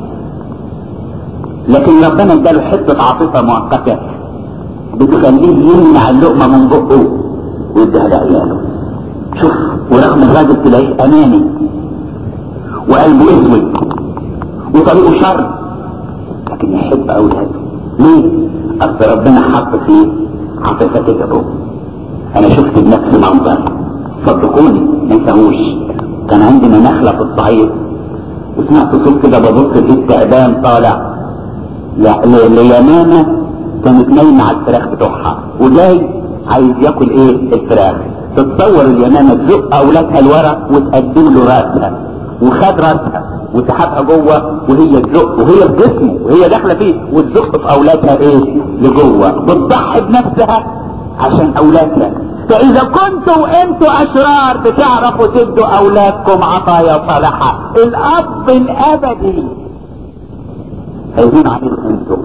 B: لكن ربنا اداله حتة عاطفة مؤقتة بتخليه يمنع اللقمة من بقه ويديها لعياله شوف ورغم الراجل تلاقيه اماني وقلبه اسود وطريقه شر لكن يحب اولاده ليه؟ اصل ربنا حط فيه عاطفة كتبه انا شفت بنفسي منظر صدقوني ما ينساهوش كان عندنا نخلة في الصعيد وسمعت صوت كده ببص في التعبان طالع ليمامة كانت نايمة على الفراخ بتوعها وجاي عايز ياكل ايه الفراخ تتصور اليمامة تزق اولادها لورا وتقدم له راسها وخد راسها وسحبها جوه وهي تزق وهي بجسمه وهي داخله فيه وتزق في اولادها ايه لجوه بتضحي بنفسها عشان اولادها فاذا كنتوا انتوا اشرار بتعرفوا تدوا اولادكم عطايا صالحة الاب الابدي هيهون عليكم انتوا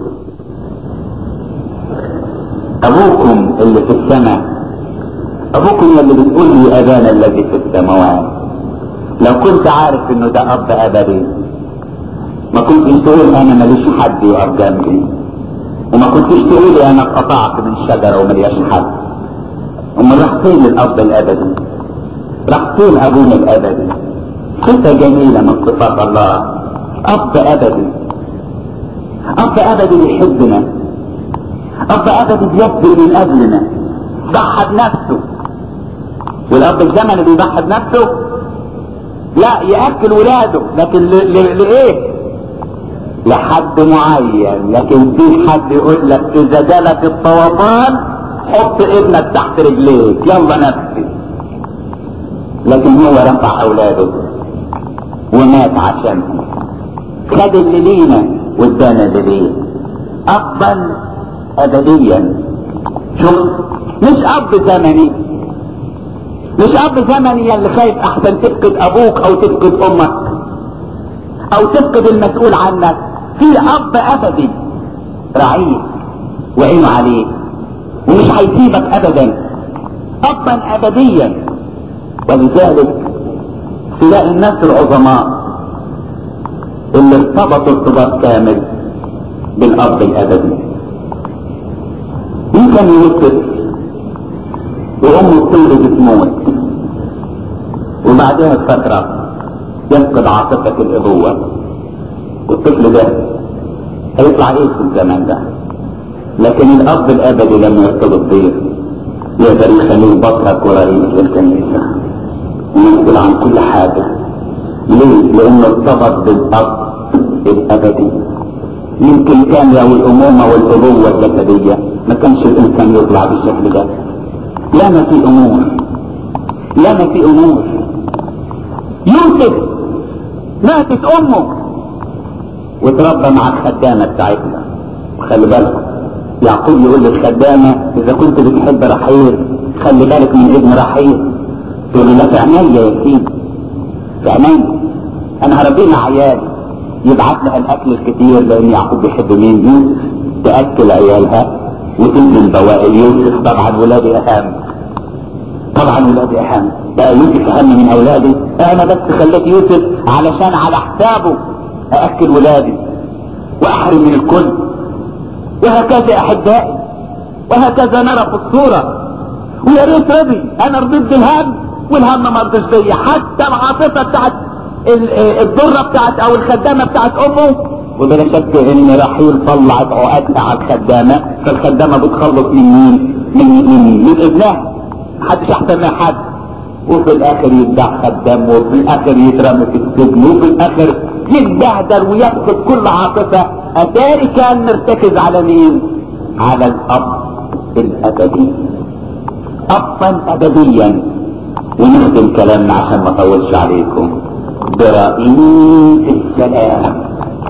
B: ابوكم اللي في السماء ابوكم اللي بتقول لي ابانا الذي في السماوات لو كنت عارف انه ده اب ابدي ما كنتش تقول انا ماليش حد يقف جنبي وما كنتش تقولي انا اتقطعت من شجرة وملياش حد امال راح فين الاب الابدي راح فين ابونا الابدي صفة جميلة من صفات الله اب ابدي اب ابدي بيحبنا اب ابدي بيبذل من اجلنا ضحى بنفسه والاب الزمني بيضحي بنفسه لا ياكل ولاده لكن لايه لحد معين لكن في حد يقول لك اذا جالك الطوفان حط ابنك تحت رجليك يلا نفسي لكن هو رفع اولاده ومات عشانهم خد اللي لينا وادانا اللي ليه ابا ابديا شوف مش اب زمني مش اب زمني اللي خايف احسن تفقد ابوك او تفقد امك او تفقد المسؤول عنك في اب ابدي رعيل وعينه عليك ومش هيسيبك ابدا ابا ابديا ولذلك تلاقي الناس العظماء اللي ارتبطوا ارتباط كامل بالاب الابدي يمكن يوسف وامه تولد تموت وبعدها بفتره يفقد عاطفه الابوه والطفل ده هيطلع ايه في الزمن ده لكن الاب الابدي لما يرتبط بيه يقدر يخليه بطرك ورئيس للكنيسه ويسأل عن كل حاجه ليه؟ لانه ارتبط بالاب الابدي يمكن كان لو الامومه والابوه الجسديه ما كانش الانسان يطلع بالشكل ده لا ما في امور لا ما في امور يوسف ماتت امه وتربى مع الخدامه بتاعتنا وخلي بالك يعقوب يقول للخدامه اذا كنت بتحب رحيل خلي بالك من ابن رحيل تقول له لا في عينيا يا سيدي في عينيا انا هربيه مع عيالي يبعت لها الاكل الكتير لان يعقوب بيحب مين يوسف تاكل عيالها وتنزل بواقي يوسف طبعا ولادي اهم طبعا ولادي اهم بقى يوسف اهم من اولادي انا بس خليت يوسف علشان على حسابه ااكل ولادي واحرم من الكل وهكذا احبائي وهكذا نرى في الصورة ويا ريت رضي انا رضيت بالهم والهم ما رضيش بيا حتى العاطفة بتاعت الضرة بتاعت او الخدامة بتاعت امه وبلا شك ان رحيل طلعت عقدها على الخدامة فالخدامة بتخلص من مين من من, من ابنها محدش احسن من حد وفي الاخر يدع خدام وفي الاخر يترمي في السجن وفي الاخر يتبهدل ويفقد كل عاطفة اتاري كان مرتكز على مين على الاب الابدي ابا ابديا ونختم كلامنا عشان ما اطولش عليكم برئيس السلام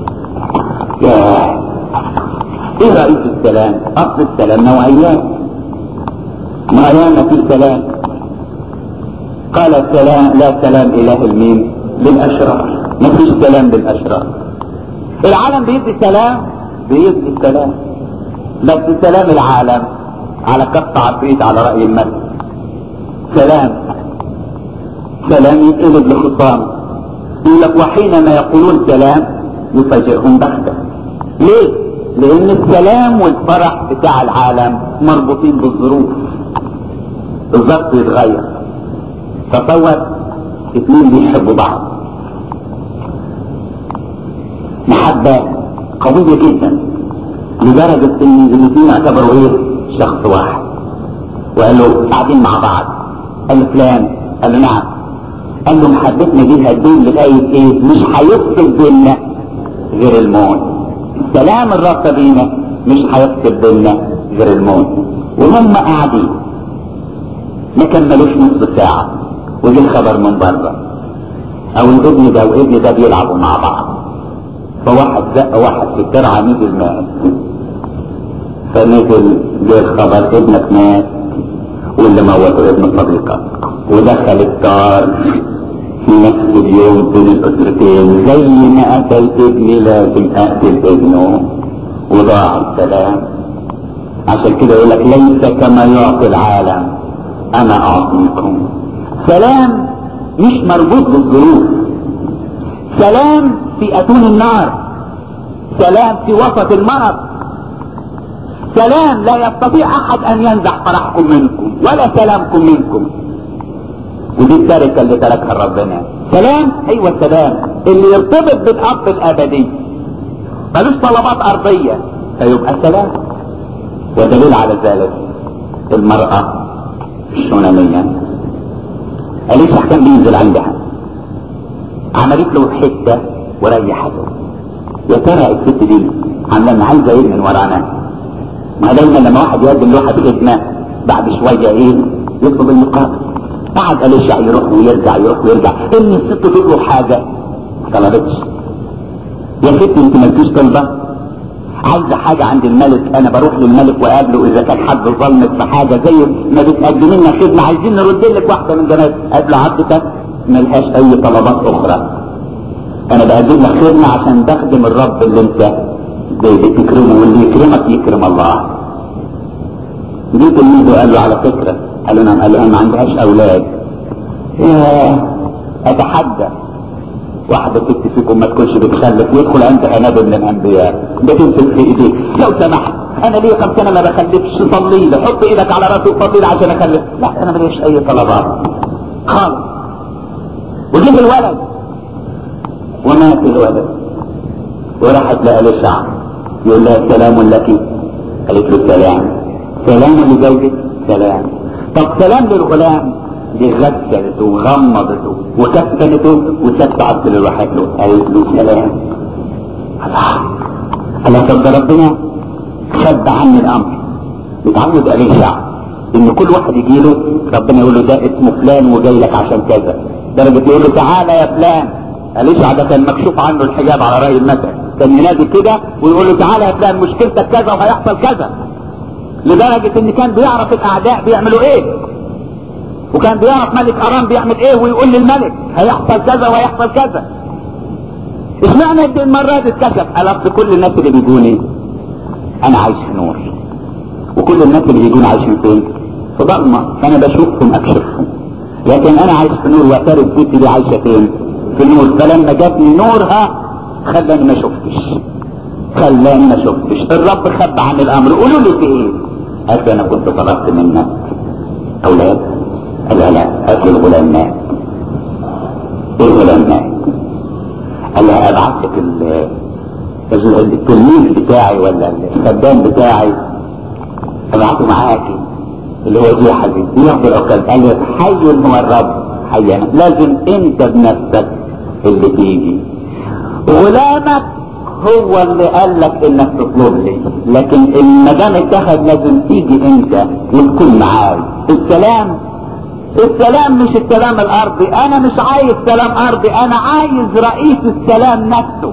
B: ياه ايه رئيس السلام اصل السلام نوعيات معينة في السلام قال السلام لا سلام اله المين للاشرار ما فيش سلام للاشرار العالم بيدي سلام بيدي السلام بس سلام العالم على كف عفريت على رأي المثل سلام سلام ينقلب لخصام يقول لك وحينما يقولون سلام يفاجئهم بغتة ليه؟ لأن السلام والفرح بتاع العالم مربوطين بالظروف الظرف يتغير تصور اثنين بيحبوا بعض محبة قوية جدا لدرجة ان الاثنين اعتبروا ايه شخص واحد وقال له قاعدين مع بعض قال له فلان قال له نعم قال له محبتنا دي هتدوم لغاية ايه مش هيفصل بينا غير الموت السلام الرابطة بينا مش هيفصل بينا غير الموت وهم قاعدين ما كملوش نص ساعة وجه الخبر من بره او الابن ده وابن ده بيلعبوا مع بعض فواحد زق واحد في الترعة نزل مات فنزل جه الخبر ابنك مات واللي موته ابن صديقك ودخل الدار في نفس اليوم بين الاسرتين زي ما قتل ابني لازم اقتل ابنه وضاع السلام عشان كده يقول لك ليس كما يعطي العالم انا اعطيكم سلام مش مربوط بالظروف سلام في اتون النار سلام في وسط المرض سلام لا يستطيع احد ان ينزع فرحكم منكم ولا سلامكم منكم ودي التركة اللي تركها ربنا سلام ايوه السلام اللي يرتبط بالاب الابدي ملوش طلبات ارضية فيبقى سلام ودليل على ذلك المرأة الشونامية أليسا كان بينزل عندها عملت له حته وريحته يا ترى الست دي عامله عايزه ايه من ورانا ما دايما لما واحد يقدم له خدمه بعد شويه ايه يطلب المقابل قعد اليشع يروح ويرجع يروح ويرجع ان الست تطلب حاجه ما طلبتش يا ست انت مالكيش طلبه عايزه حاجه عند الملك انا بروح للملك واقابله اذا كان حد ظلمك في حاجه زي ما بتقدم لنا خدمه عايزين نرد لك واحده من جنات قبل عبدك ملهاش اي طلبات اخرى انا بقدم لك خدمه عشان بخدم الرب اللي انت بتكرمه واللي يكرمك يكرم الله جيت الميدو قال له على فكره قال له نعم قال له انا ما عندهاش اولاد يا اتحدى واحدة ست فيكم ما تكونش بتخلف يدخل عندها نبي من الانبياء بتمسك في ايديك لو سمحت انا ليه كم سنه ما بخلفش صلي لي حط ايدك على راسي وصلي لي عشان اخلف لا انا ماليش اي طلبات خالص وجيب الولد ومات الولد وراحت لأليشع يقول لها سلام لك قالت له سلام سلام لزوجك سلام طب سلام للغلام دي غسلته وغمضته وكفنته وسبت عبد الواحد له قالت له سلام الله الله طب ده ربنا خد عني الامر يتعود أليشع ان كل واحد يجي له ربنا يقول له ده اسمه فلان وجاي لك عشان كذا درجة يقول له تعالى يا فلان أليشع ده كان مكشوف عنه الحجاب على رأي المثل كان ينادي كده ويقول له تعالى يا فلان مشكلتك كذا وهيحصل كذا لدرجة ان كان بيعرف الاعداء بيعملوا ايه وكان بيعرف ملك ارام بيعمل ايه ويقول للملك هيحصل كذا وهيحصل كذا اشمعنى دي المرة دي اتكشف الاصل كل الناس اللي بيجوني انا عايش في نور وكل الناس اللي بيجوني عايشين فين في ضلمة فانا بشوفهم اكشفهم لكن انا عايش في نور واتاري الست دي عايشة فين في النور فلما جاتني نورها خلاني ما شفتش خلاني ما شفتش الرب خب عن الامر قولوا لي في ايه قال انا كنت طلبت منك اولاد قال لا قال الغلام مات الغلام مات قال لها ابعت لك التلميذ بتاعي ولا الخدام بتاعي ابعته معاكي اللي هو زي حبيبي ياخد العقل قال لي حي هو الرب حيانا لازم انت بنفسك اللي تيجي غلامك هو اللي قال لك انك تطلب لي لكن ما دام اتخذ لازم تيجي انت وتكون معاي السلام السلام مش السلام الارضي انا مش عايز سلام ارضي انا عايز رئيس السلام نفسه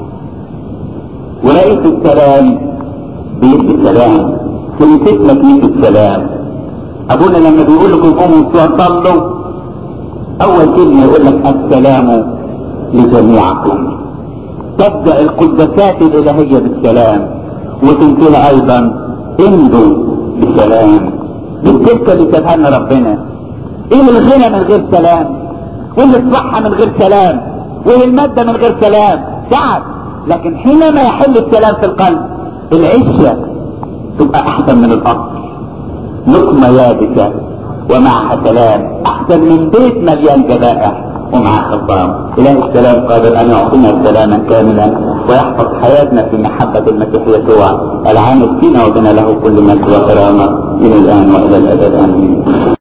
B: ورئيس السلام بيدي السلام كلمتنا كلمة السلام ابونا لما بيقول لكم قوموا صلوا اول كلمة يقول لك السلام لجميعكم تبدأ القدسات الالهية بالسلام وتنتهي ايضا امضوا بسلام بالسكه اللي سابها لنا ربنا ايه الغنى من غير سلام وايه الصحه من غير سلام وايه الماده من غير سلام تعب لكن حينما يحل السلام في القلب العشه تبقى احسن من القصر لقمه يابسه ومعها سلام احسن من بيت مليان جبائح ومع خطام اله السلام قادر ان يعطينا سلاما كاملا ويحفظ حياتنا في محبة المسيح يسوع العامل فينا وبنا له كل مجد وكرامة الى الان والى الابد امين